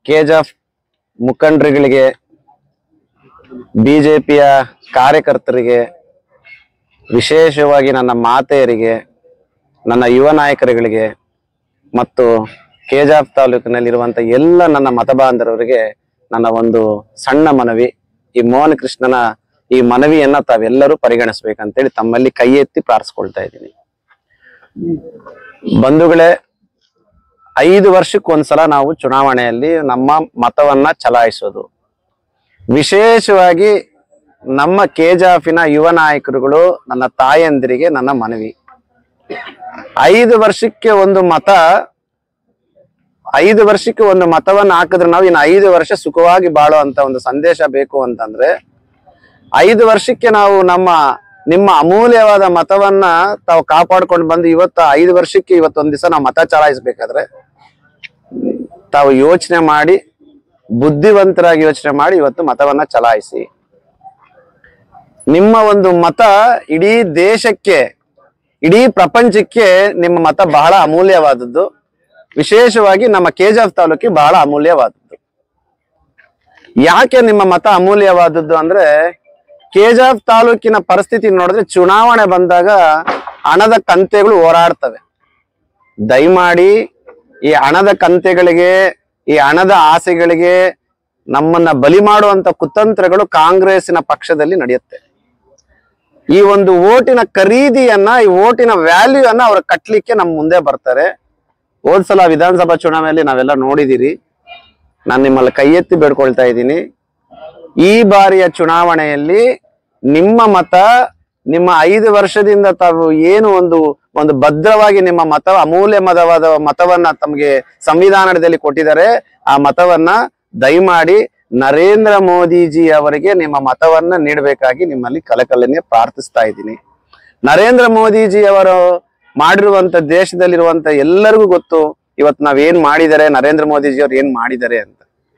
KJF ಮುಖಂಡರುಗಳಿಗೆ ಬಿಜೆಪಿಯ ಕಾರ್ಯಕರ್ತರಿಗೆ ವಿಶೇಷವಾಗಿ ನನ್ನ ಮಾತೆಯರಿಗೆ ನನ್ನ ಯುವ ನಾಯಕರುಗಳಿಗೆ ಮತ್ತು ಕೆಜಾಫ್ ತಾಲೂಕಿನಲ್ಲಿರುವಂತ ಎಲ್ಲ ನನ್ನ ಮತಬಾಂಧವರಿಗೆ ನನ್ನ ಒಂದು ಸಣ್ಣ ಮನವಿ ಈ ಮೋಹನ ಕೃಷ್ಣನ ಈ ಮನವಿಯನ್ನ ತಾವೆಲ್ಲರೂ ಪರಿಗಣಿಸ್ಬೇಕಂತೇಳಿ ತಮ್ಮಲ್ಲಿ ಕೈ ಎತ್ತಿ ಪ್ರಾರ್ಥಿಸ್ಕೊಳ್ತಾ ಇದ್ದೀನಿ ಬಂಧುಗಳೇ ಐದು ವರ್ಷಕ್ಕೊಂದ್ಸಲ ನಾವು ಚುನಾವಣೆಯಲ್ಲಿ ನಮ್ಮ ಮತವನ್ನ ಚಲಾಯಿಸೋದು ವಿಶೇಷವಾಗಿ ನಮ್ಮ ಕೆಜಾಫಿನ ಯುವ ನಾಯಕರುಗಳು ನನ್ನ ತಾಯಂದಿರಿಗೆ ನನ್ನ ಮನವಿ ಐದು ವರ್ಷಕ್ಕೆ ಒಂದು ಮತ ಐದು ವರ್ಷಕ್ಕೆ ಒಂದು ಮತವನ್ನ ಹಾಕಿದ್ರೆ ನಾವು ಇನ್ನು ಐದು ವರ್ಷ ಸುಖವಾಗಿ ಬಾಳುವಂತ ಒಂದು ಸಂದೇಶ ಬೇಕು ಅಂತಂದ್ರೆ ಐದು ವರ್ಷಕ್ಕೆ ನಾವು ನಮ್ಮ ನಿಮ್ಮ ಅಮೂಲ್ಯವಾದ ಮತವನ್ನ ತಾವು ಕಾಪಾಡ್ಕೊಂಡು ಬಂದು ಇವತ್ತು ಐದು ವರ್ಷಕ್ಕೆ ಇವತ್ತೊಂದ್ ದಿವಸ ನಾವು ಮತ ಚಲಾಯಿಸ್ಬೇಕಾದ್ರೆ ತಾವು ಯೋಚನೆ ಮಾಡಿ ಬುದ್ಧಿವಂತರಾಗಿ ಯೋಚನೆ ಮಾಡಿ ಇವತ್ತು ಮತವನ್ನ ಚಲಾಯಿಸಿ ನಿಮ್ಮ ಒಂದು ಮತ ಇಡೀ ದೇಶಕ್ಕೆ ಇಡೀ ಪ್ರಪಂಚಕ್ಕೆ ನಿಮ್ಮ ಮತ ಬಹಳ ಅಮೂಲ್ಯವಾದದ್ದು ವಿಶೇಷವಾಗಿ ನಮ್ಮ ಕೆಜಾಫ್ ತಾಲೂಕಿಗೆ ಬಹಳ ಅಮೂಲ್ಯವಾದದ್ದು ಯಾಕೆ ನಿಮ್ಮ ಮತ ಅಮೂಲ್ಯವಾದದ್ದು ಅಂದ್ರೆ ಕೆಜಾಫ್ ತಾಲೂಕಿನ ಪರಿಸ್ಥಿತಿ ನೋಡಿದ್ರೆ ಚುನಾವಣೆ ಬಂದಾಗ ಹಣದ ಕಂತೆಗಳು ಹೋರಾಡ್ತವೆ ದಯಮಾಡಿ ಈ ಹಣದ ಕಂತೆಗಳಿಗೆ ಈ ಹಣದ ಆಸೆಗಳಿಗೆ ನಮ್ಮನ್ನ ಬಲಿ ಮಾಡುವಂತ ಕುತಂತ್ರಗಳು ಕಾಂಗ್ರೆಸ್ಸಿನ ಪಕ್ಷದಲ್ಲಿ ನಡೆಯುತ್ತೆ ಈ ಒಂದು ಓಟಿನ ಖರೀದಿಯನ್ನ ಈ ಓಟಿನ ವ್ಯಾಲ್ಯೂ ಅನ್ನ ಅವ್ರು ಕಟ್ಲಿಕ್ಕೆ ನಮ್ಮ ಮುಂದೆ ಬರ್ತಾರೆ ಹೋದ್ಸಲ ವಿಧಾನಸಭಾ ಚುನಾವಣೆಯಲ್ಲಿ ನಾವೆಲ್ಲ ನೋಡಿದಿರಿ ನಾನು ನಿಮ್ಮಲ್ಲಿ ಕೈ ಎತ್ತಿ ಬೇಡ್ಕೊಳ್ತಾ ಇದ್ದೀನಿ ಈ ಬಾರಿಯ ಚುನಾವಣೆಯಲ್ಲಿ ನಿಮ್ಮ ಮತ ನಿಮ್ಮ ಐದು ವರ್ಷದಿಂದ ತಾವು ಏನು ಒಂದು ಒಂದು ಭದ್ರವಾಗಿ ನಿಮ್ಮ ಮತ ಅಮೂಲ್ಯ ಮತವಾದ ಮತವನ್ನ ತಮಗೆ ಸಂವಿಧಾನದಲ್ಲಿ ಕೊಟ್ಟಿದ್ದಾರೆ ಆ ಮತವನ್ನ ದಯಮಾಡಿ ನರೇಂದ್ರ ಮೋದಿಜಿ ಅವರಿಗೆ ನಿಮ್ಮ ಮತವನ್ನ ನೀಡಬೇಕಾಗಿ ನಿಮ್ಮಲ್ಲಿ ಕಲಕಲನೆ ಪ್ರಾರ್ಥಿಸ್ತಾ ಇದ್ದೀನಿ ನರೇಂದ್ರ ಮೋದಿಜಿ ಅವರು ಮಾಡಿರುವಂತ ದೇಶದಲ್ಲಿರುವಂತ ಎಲ್ಲರಿಗೂ ಗೊತ್ತು ಇವತ್ತು ನಾವೇನ್ ಮಾಡಿದ್ದಾರೆ ನರೇಂದ್ರ ಮೋದಿಜಿ ಅವ್ರು ಏನ್ ಮಾಡಿದ್ದಾರೆ ಅಂತ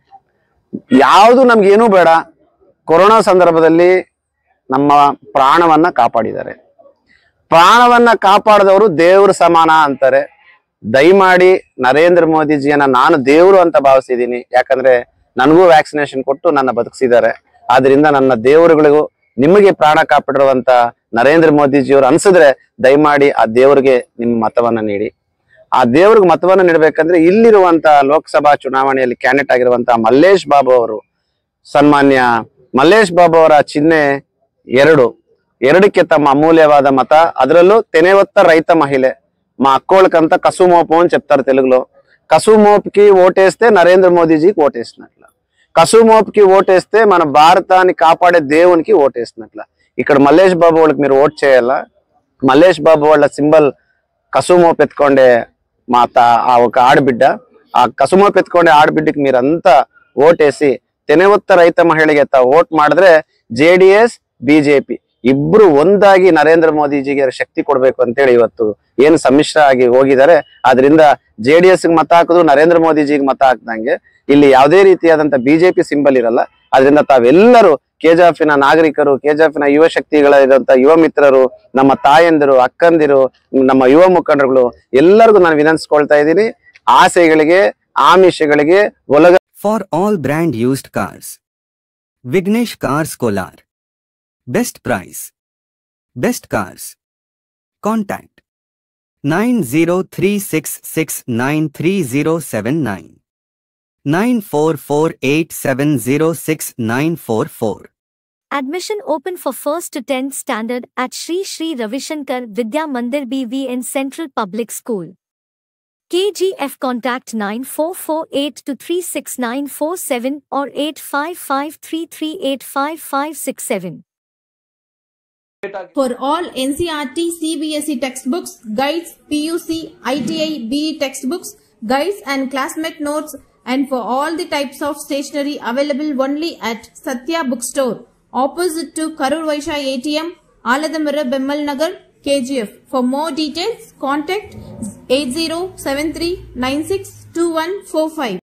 ಯಾವುದು ನಮ್ಗೇನೂ ಬೇಡ ಕೊರೋನಾ ಸಂದರ್ಭದಲ್ಲಿ ನಮ್ಮ ಪ್ರಾಣವನ್ನ ಕಾಪಾಡಿದ್ದಾರೆ ಪ್ರಾಣವನ್ನ ಕಾಪಾಡಿದವರು ದೇವ್ರ ಸಮಾನ ಅಂತಾರೆ ದಯಮಾಡಿ ನರೇಂದ್ರ ಮೋದಿಜಿಯನ್ನ ನಾನು ದೇವರು ಅಂತ ಭಾವಿಸಿದ್ದೀನಿ ಯಾಕಂದ್ರೆ ನನಗೂ ವ್ಯಾಕ್ಸಿನೇಷನ್ ಕೊಟ್ಟು ನನ್ನ ಬದುಕಿಸಿದ್ದಾರೆ ಆದ್ರಿಂದ ನನ್ನ ದೇವರುಗಳಿಗೂ ನಿಮಗೆ ಪ್ರಾಣ ಕಾಪಾಡಿರುವಂತ ನರೇಂದ್ರ ಮೋದಿಜಿಯವರು ಅನ್ಸಿದ್ರೆ ದಯಮಾಡಿ ಆ ದೇವರಿಗೆ ನಿಮ್ಮ ಮತವನ್ನ ನೀಡಿ ಆ ದೇವ್ರಿಗೆ ಮತವನ್ನ ನೀಡಬೇಕಂದ್ರೆ ಇಲ್ಲಿರುವಂತ ಲೋಕಸಭಾ ಚುನಾವಣೆಯಲ್ಲಿ ಕ್ಯಾಂಡಿಡೇಟ್ ಆಗಿರುವಂತ ಮಲ್ಲೇಶ್ ಬಾಬು ಅವರು ಸನ್ಮಾನ್ಯ ಮಲ್ಲೇಶ್ ಬಾಬು ಅವರ ಚಿಹ್ನೆ ಎರಡು ಎರಡಕ್ಕೆ తమ అమూల్యవాద మత ಅದರಲ್ಲೂ తెనేవత్త రైత మహిళ మా అక్కోళ్ళకంతా కసుమోపు అని చెప్తారు తెలుగులో కసుమోపుకి ఓటేస్తే నరేంద్ర మోదీజీకి ఓటేసినట్ల కసుమోపుకి ఓటేస్తే మన భారతాన్ని కాపాడే దేవునికి ఓటేసినట్ల ఇక్కడ మల్లేష్ బాబు వాళ్ళకి మీరు ఓట్ చేయాలా మల్లేష్ బాబు వాళ్ళ సింబల్ కసుమోపు ఎత్తుకోండే మా తా ఆ ఒక ఆడబిడ్డ ఆ కసుమోపు ఎత్తుకోండే ఆడబిడ్డకి మీరంతా ఓటేసి ತೆನೆವತ್ತ ರೈತ ಮಹಿಳೆಗೆ ತಾವು ವೋಟ್ ಮಾಡಿದ್ರೆ ಜೆ ಡಿ ಎಸ್ ಬಿಜೆಪಿ ಇಬ್ರು ಒಂದಾಗಿ ನರೇಂದ್ರ ಮೋದಿಜಿಗೆ ಶಕ್ತಿ ಕೊಡ್ಬೇಕು ಅಂತೇಳಿ ಇವತ್ತು ಏನು ಸಮ್ಮಿಶ್ರ ಆಗಿ ಹೋಗಿದ್ದಾರೆ ಆದ್ರಿಂದ ಜೆ ಡಿ ಎಸ್ ಮತ ಹಾಕಿದ್ರು ನರೇಂದ್ರ ಮೋದಿಜಿಗೆ ಮತ ಹಾಕ್ದಂಗೆ ಇಲ್ಲಿ ಯಾವುದೇ ರೀತಿಯಾದಂತ ಬಿಜೆಪಿ ಸಿಂಬಲ್ ಇರಲ್ಲ ಅದರಿಂದ ತಾವೆಲ್ಲರೂ ಕೆಜಾಫಿನ ನಾಗರಿಕರು ಕೆಜಾಫಿನ ಯುವ ಶಕ್ತಿಗಳಿರುವಂತ ಯುವ ಮಿತ್ರರು ನಮ್ಮ ತಾಯಂದಿರು ಅಕ್ಕಂದಿರು ನಮ್ಮ ಯುವ ಮುಖಂಡರುಗಳು ಎಲ್ಲರಿಗೂ ನಾನು ವಿನಂತಿಸ್ಕೊಳ್ತಾ ಇದ್ದೀನಿ ಆಸೆಗಳಿಗೆ ಆಮಿಷಗಳಿಗೆ ಒಲಗ For all brand used cars. Vignesh Cars Kolar. Best price. Best cars. Contact 9036693079 9448706944. Admission open for 1st to 10th standard at Sri Sri Ravishankar Vidya Mandir BVN Central Public School. KGF contact 9448 to 36947 or 8553385567. For all NCRT CBSE textbooks, guides, PUC, ITI, BE textbooks, guides and classmate notes and for all the types of stationery available only at Satya Bookstore, opposite to Karur Vaishya ATM, Aladamira Bemmal Nagar, KGF. For more details, contact 8073962145.